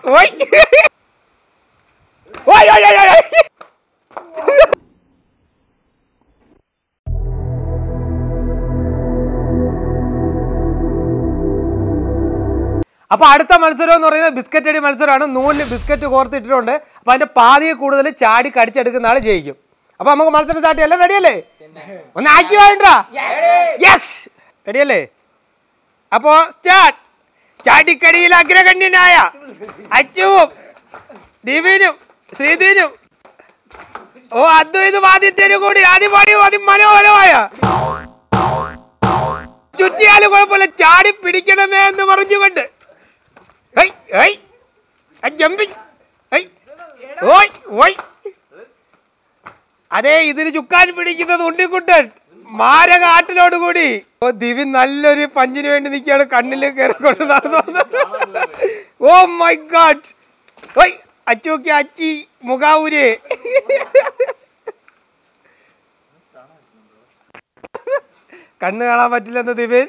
ഓയ് ഓയ് ഓയ് ഓയ് ഓയ് അപ്പൊ അടുത്ത മത്സരം എന്ന് പറയുന്നത് ബിസ്ക്കറ്റ് അടി മത്സരമാണ് നൂലിൽ ബിസ്ക്കറ്റ് കോർത്തിട്ടിട്ടുണ്ട് അപ്പൊ അതിന്റെ പാതിയെ കൂടുതൽ ചാടി കടിച്ചെടുക്കുന്ന ആള് ജയിക്കും അപ്പൊ നമുക്ക് മത്സരം സ്റ്റാർട്ട് ചെയ്യാം എല്ലാം റെഡിയല്ലേ ഒന്ന് ആക്റ്റീവ് ആയിട്ടാ യെസ് റെഡിയല്ലേ അപ്പോ സ്റ്റാർട്ട് ചാടിക്കടിയിൽ അഗ്രഗണ്യനായ അച്ചുവും ദിവിനും ശ്രീധീനും ഓ അദ്വൈതും ആദിത്യനും കൂടി അതിപടിയും അതിമനോഹരമായ ചുറ്റിയാലും കുഴപ്പമില്ല ചാടി പിടിക്കണമേ എന്ന് പറഞ്ഞുകൊണ്ട് ഹൈ, ഹൈ, ആ jumping. ഹൈ, ഓയ്, ഓയ്. അതെ ഇതിന് ചുക്കാൻ പിടിക്കുന്നത് ഉണ്ണിക്കുട്ടൻ മാരക ആട്ടിലോട് കൂടി ഓ ദിവി നല്ലൊരു പഞ്ചിന് വേണ്ടി നിൽക്കുകയാണ് കണ്ണിൽ കയറിക്കൊണ്ട് നടന്നു ഓ മൈ ഗാഡ് ഓയ് അച്ചൂക്കി അച്ചി മുഖാവൂര് കണ്ണ് കാണാൻ പറ്റില്ലെന്ന് ദിവൻ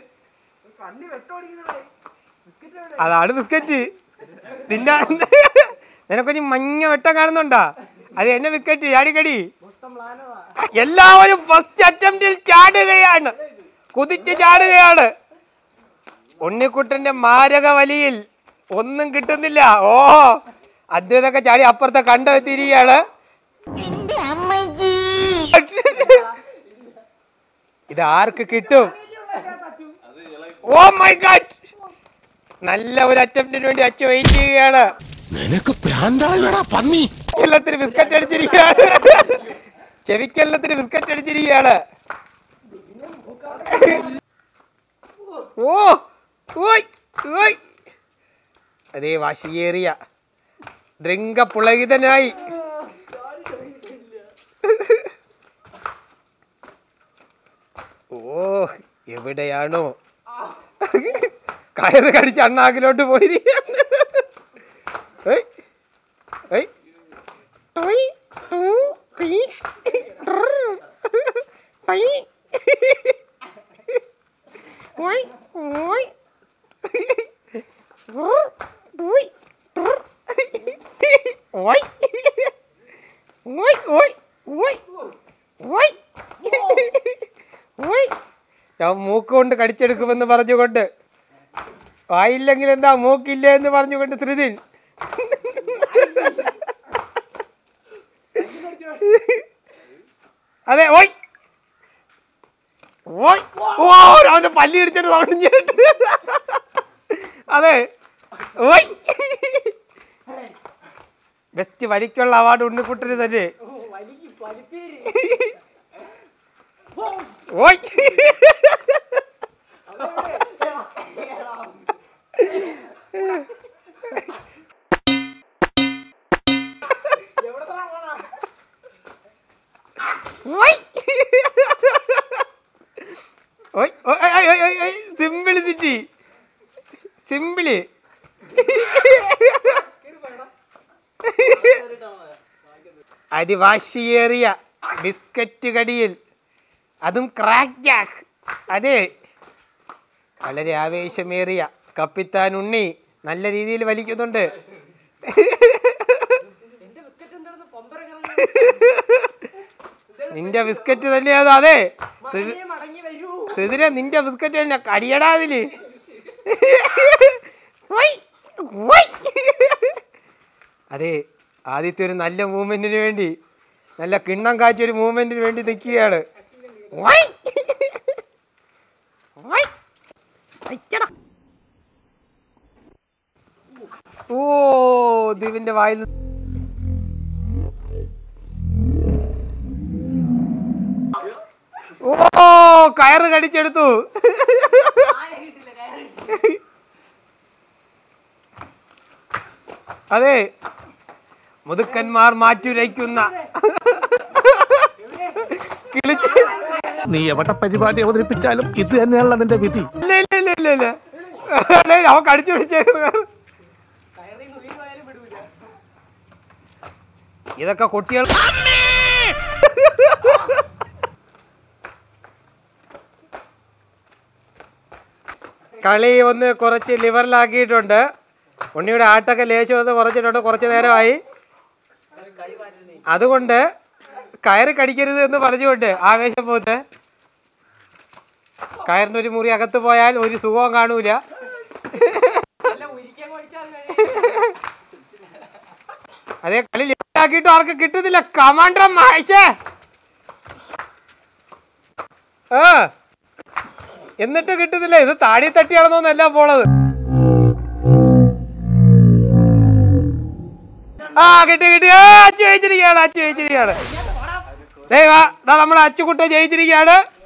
അതാണ് ബിസ്ക്കറ്റ് നിന്റെ നിനക്കൊരു മഞ്ഞ വെട്ടം കാണുന്നുണ്ടാ അത് എന്നെ വിക്കറ്റ് ചാടിക്കടി എല്ലാവരും ഫസ്റ്റ് അറ്റംപ്റ്റിൽ ചാടുകയാണ് കുതിച്ച് ചാടുകയാണ് ഉണ്ണിക്കുട്ടന്റെ മാരക വലിയിൽ ഒന്നും കിട്ടുന്നില്ല ഓ അദ്വൈതൊക്കെ ചാടി അപ്പുറത്തെ കണ്ടെത്തിയിരിക്കുകയാണ് ഇത് ആർക്ക് കിട്ടും ഓ മൈ ഗാഡ് നല്ല ഒരു അറ്റംപ്റ്റിന് വേണ്ടി അച്ഛൻ വെയിറ്റ് ചെയ്യുകയാണ് നിനക്ക് പ്രാന്താളാ പന്നി എല്ലാത്തിന് ബിസ്ക്കറ്റ് അടിച്ചിരിക്കുകയാണ് ചെവിക്കെല്ലാത്തിന് ബിസ്ക്കറ്റ് അടിച്ചിരിക്കുകയാണ് ഓ ഓയ് ഓയ് അതേ വാശിയേറിയ ദൃംഗപുളകിതനായി ഓ എവിടെയാണോ കയറ് കടിച്ച് അണ്ണാക്കിലോട്ട് പോയിരിക്കുകയാണ് ഏയ് ഏയ് ടോയ് ടൂ ടീ ടൈ ഓയ് ഓയ് ഓയ് ഓയ് ഓയ് ഓയ് ഓയ് ഓയ് ഓയ് ഞാൻ മൂക്ക് കൊണ്ട് കടിച്ചെടുക്കുമെന്ന് പറഞ്ഞുകൊണ്ട് വായില്ലെങ്കിൽ എന്താ മൂക്കില്ല എന്ന് പറഞ്ഞുകൊണ്ട് ത്രിദിൻ അതെ ഓയ് ഓയ് ഓ അവന്റെ പല്ലി ഇടിച്ചിട്ട് സൗണ്ട് കേട്ട് അതെ ഓയ് ബെസ്റ്റ് വലിക്കുള്ള അവാർഡ് ഉണ്ണിക്കുട്ടന് തന്നെ ഓയ് ഓയ് ഓയ് ഓയ് ഓയ് ഓയ് ഓയ് ഓയ് സിംപിളിസിറ്റി സിമ്പിളി അതിവാശിയേറിയ ബിസ്ക്കറ്റ് കടിയിൽ അതും ക്രാക്ക് ജാക്ക് അതെ വളരെ ആവേശമേറിയ കപ്പിത്താൻ ഉണ്ണി നല്ല രീതിയിൽ വലിക്കുന്നുണ്ട് നിന്റെ ബിസ്ക്കറ്റ് തന്നെയാണ് അതെ സിതിര നിന്റെ ബിസ്ക്കറ്റ് തന്നെ കടിയടാ അതില് ഓയ്, ഓയ്. അതെ ആദ്യത്തെ ഒരു നല്ല മൂവ്മെന്റിന് വേണ്ടി നല്ല കിണ്ണം കാച്ചിയ ഒരു മൂവ്മെന്റിന് വേണ്ടി നിൽക്കുകയാണ് ഓയ്. ഓയ്. അയ്യടാ. ഓ ദിവന്റെ വായിൽ നിന്ന് ഓ കയറ് കടിച്ചെടുത്തു അതെ മുതുക്കന്മാർ മാറ്റുരയ്ക്കുന്ന കിളിച്ച് നീ എവിടെ പരിപാടി അവതരിപ്പിച്ചാലും ഇത് തന്നെയാണല്ലോ നിന്റെ വിധി ഇല്ല ഇല്ല ഇല്ല ഇല്ല ഇല്ല അതെ, അവൻ കടിച്ചു പിടിച്ചേക്കുന്നത് ഇതൊക്കെ കുട്ടികൾ കളി ഒന്ന് കുറച്ച് ലിവറിലാക്കിയിട്ടുണ്ട് ഉണ്ണിയുടെ ആട്ടൊക്കെ ലേശം ഒന്ന് കുറച്ചിട്ടുണ്ട് കുറച്ച് നേരമായി അതുകൊണ്ട് കയറ് കടിക്കരുത് എന്ന് പറഞ്ഞുകൊണ്ട് ആവേശം പോത്ത് കയറിന്റെ ഒരു മുറി അകത്ത് പോയാൽ ഒരു സുഖവും കാണൂല അതേ കളി ലേറ്റാക്കിയിട്ട് ആർക്ക് കിട്ടുന്നില്ല കമാൻഡർ മായിച്ചേ ആ എന്നിട്ട് കിട്ടുന്നില്ല ഇത് താടി തട്ടിയാണെന്നൊന്നല്ല പോണത് ആ കിട്ടി കിട്ടി ആ അച്ചു ജയിച്ചിരിക്കുകയാണ് അച്ചു ജയിച്ചിരിക്കുകയാണ് ദേ വാ, ദാ നമ്മുടെ അച്ചുകുട്ട ജയിച്ചിരിക്കുകയാണ്